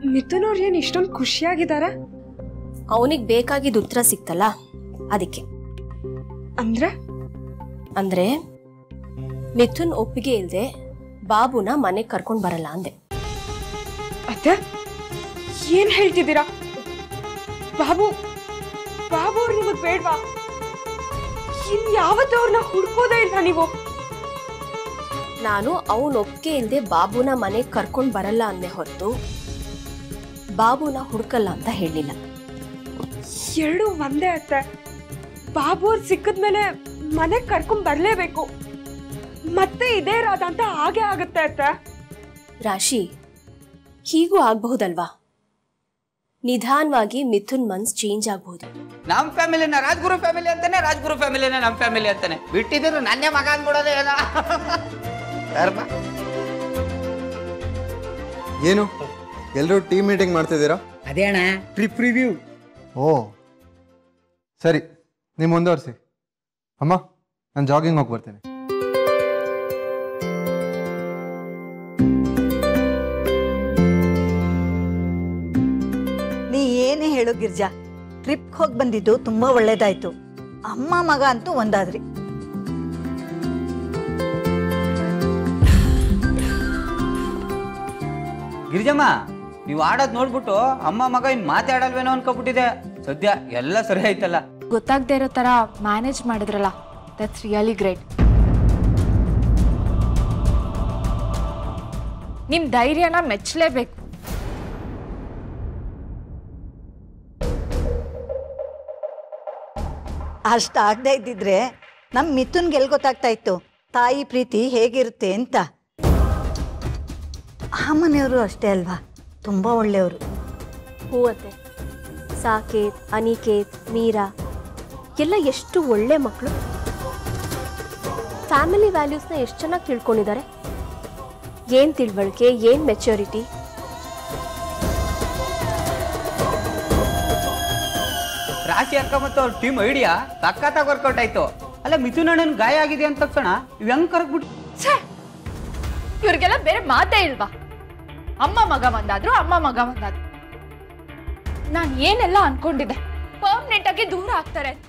ಮಿಥುನ್ ಅವ್ರು ಏನ್ ಇಷ್ಟೊಂದು ಖುಷಿಯಾಗಿದ್ದಾರೆ ಅವನಿಗೆ ಬೇಕಾಗಿದ್ದ ಉತ್ತರ ಸಿಕ್ತಲ್ಲ ಅದಕ್ಕೆ ಅಂದ್ರೆ ಅಂದ್ರೆ ಮಿಥುನ್ ಒಪ್ಪಿಗೆ ಇಲ್ದೆ ಬಾಬುನ ಮನೆಗೆ ಕರ್ಕೊಂಡ್ ಬರಲ್ಲ ಅಂದೆ ಅತ್ತೆ ಏನ್ ಹೇಳ್ತಿದ್ದೀರಾ ಬಾಬು ಬಾಬು ಅವ್ರು ನಿಮಗ್ ಬೇಡ್ವಾ ಇನ್ ಯಾವತ್ತೂ ಅವ್ರನ್ನ ಹುಡ್ಕೋದೇ ಇಲ್ಲ ನೀವು ನಾನು ಅವನ ಒಪ್ಪಿಗೆ ಇಲ್ದೆ ಬಾಬುನ ಮನೆಗೆ ಕರ್ಕೊಂಡ್ ಬರಲ್ಲ ಅಂದೆ ಹೊರತು ಬಾಬುನ ಹುಡ್ಕಲ್ಲ ಅಂತ ಹೇಳಿಲ್ಲ ಎರಡು ಒಂದೇ ಅತ್ತೆ ಬಾಬು ಅವ್ರು ಸಿಕ್ಕಿದ್ಮೇಲೆ ಮನೆಗ್ ಕರ್ಕೊಂಡ್ ಬರ್ಲೇಬೇಕು ಮತ್ತೆ ಇದೇ ರಾಧ ಅಂತ ಹಾಗೆ ಆಗುತ್ತೆ ಅತ್ತೆ ರಾಶಿ ಹೀಗೂ ಆಗ್ಬಹುದಲ್ವಾ ನಿಧಾನವಾಗಿ ಮಿಥುನ್ ಮನ್ಸ್ ಚೇಂಜ್ ಆಗ್ಬಹುದು ನಮ್ ಫ್ಯಾಮಿಲಿನ ರಾಜ್ಗುರು ಫ್ಯಾಮಿಲಿ ಅಂತಾನೆ ರಾಜ್ಗುರು ಫ್ಯಾಮಿಲಿನ ನಮ್ ಫ್ಯಾಮಿಲಿ ಅಂತಾನೆ ಬಿಟ್ಟಿದ್ರು ನನ್ನೇ ಮಗ ಅಂದ್ಬಿಡೋದೇ ಏನೋ ಧರ್ಮ ಏನು ಎಲ್ಲರೂ ಟೀಮ್ ಮೀಟಿಂಗ್ ಮಾಡ್ತಿದ್ದೀರಾ ಅದೇ ಅಣ್ಣ ಟ್ರಿಪ್ ರಿವ್ಯೂ ಓ ಸರಿ ನೀವು ಮುಂದುವರಿಸಿ ಅಮ್ಮ ನಾನು ಜಾಗಿಂಗ್ ಹೋಗಿ ಬರ್ತೀನಿ ನೀ ಏನೇ ಹೇಳು ಗಿರ್ಜಾ ಟ್ರಿಪ್ ಹೋಗಿ ಬಂದಿದ್ದು ತುಂಬಾ ಒಳ್ಳೇದಾಯ್ತು ಅಮ್ಮ ಮಗ ಅಂತೂ ಒಂದಾದ್ರಿ ಗಿರಿಜಮ್ಮ ನೀವು ಆಡೋದ್ ನೋಡ್ಬಿಟ್ಟು ಅಮ್ಮ ಮಗ ಇನ್ ಮಾತಾಡಲ್ವೇನೋ ಅನ್ಕೊಬಿಟ್ಟಿದೆ ಸದ್ಯ ಎಲ್ಲ ಸರಿ ಆಯ್ತಲ್ಲ ಗೊತ್ತಾಗದೇ ಇರೋ ಥರ ಮ್ಯಾನೇಜ್ ಮಾಡಿದ್ರಲ್ಲ ದಟ್ಸ್ ರಿಯಲಿ ಗ್ರೇಟ್ ನಿಮ್ಮ ಧೈರ್ಯನ ಮೆಚ್ಚಲೇಬೇಕು ಅಷ್ಟಾಗದೇ ಇದ್ದಿದ್ರೆ ನಮ್ಮ ಮಿಥುನ್ಗೆ ಎಲ್ಲಿ ಗೊತ್ತಾಗ್ತಾ ಇತ್ತು ತಾಯಿ ಪ್ರೀತಿ ಹೇಗಿರುತ್ತೆ ಅಂತ ಆ ಮನೆಯವರು ಅಷ್ಟೇ ಅಲ್ವಾ ತುಂಬಾ ಒಳ್ಳೆಯವರು ಹೂವತ್ತೆ ಸಾಕೇತ್ ಅನಿಕೇತ್ ಮೀರಾ ಎಲ್ಲ ಎಷ್ಟು ಒಳ್ಳೆ ಮಕ್ಕಳು ಫ್ಯಾಮಿಲಿ ವ್ಯಾಲ್ಯೂಸ್ನ ಎಷ್ಟು ಚೆನ್ನಾಗಿ ತಿಳ್ಕೊಂಡಿದ್ದಾರೆ ಏನ್ ತಿಳುವಳಿಕೆ ಏನ್ ಮೆಚುರಿಟಿ ರಾಶಿ ಅಕ್ಕ ಮತ್ತು ಅವ್ರ ಟೀಮ್ ಐಡಿಯಾ ಸಖತ್ತಾಗಿ ವರ್ಕೌಟ್ ಆಯ್ತು ಅಲ್ಲ ಮಿಥುನ್ ಅಣ್ಣನ್ ಗಾಯ ಆಗಿದೆ ಅಂತ ತಕ್ಷಣ ಇವ್ ಹೆಂಗ್ ಕರ್ಗ್ಬಿಟ್ಟು ಛೇ ಇವ್ರಿಗೆಲ್ಲ ಬೇರೆ ಮಾತೇ ಇಲ್ವಾ ಅಮ್ಮ ಮಗ ಒಂದಾದ್ರು ಅಮ್ಮ ಮಗ ಒಂದಾದ್ರು ನಾನು ಏನೆಲ್ಲ ಅನ್ಕೊಂಡಿದ್ದೆ ಪರ್ಮನೆಂಟ್ ಆಗಿ ದೂರ ಆಗ್ತಾರೆ ಅಂತ.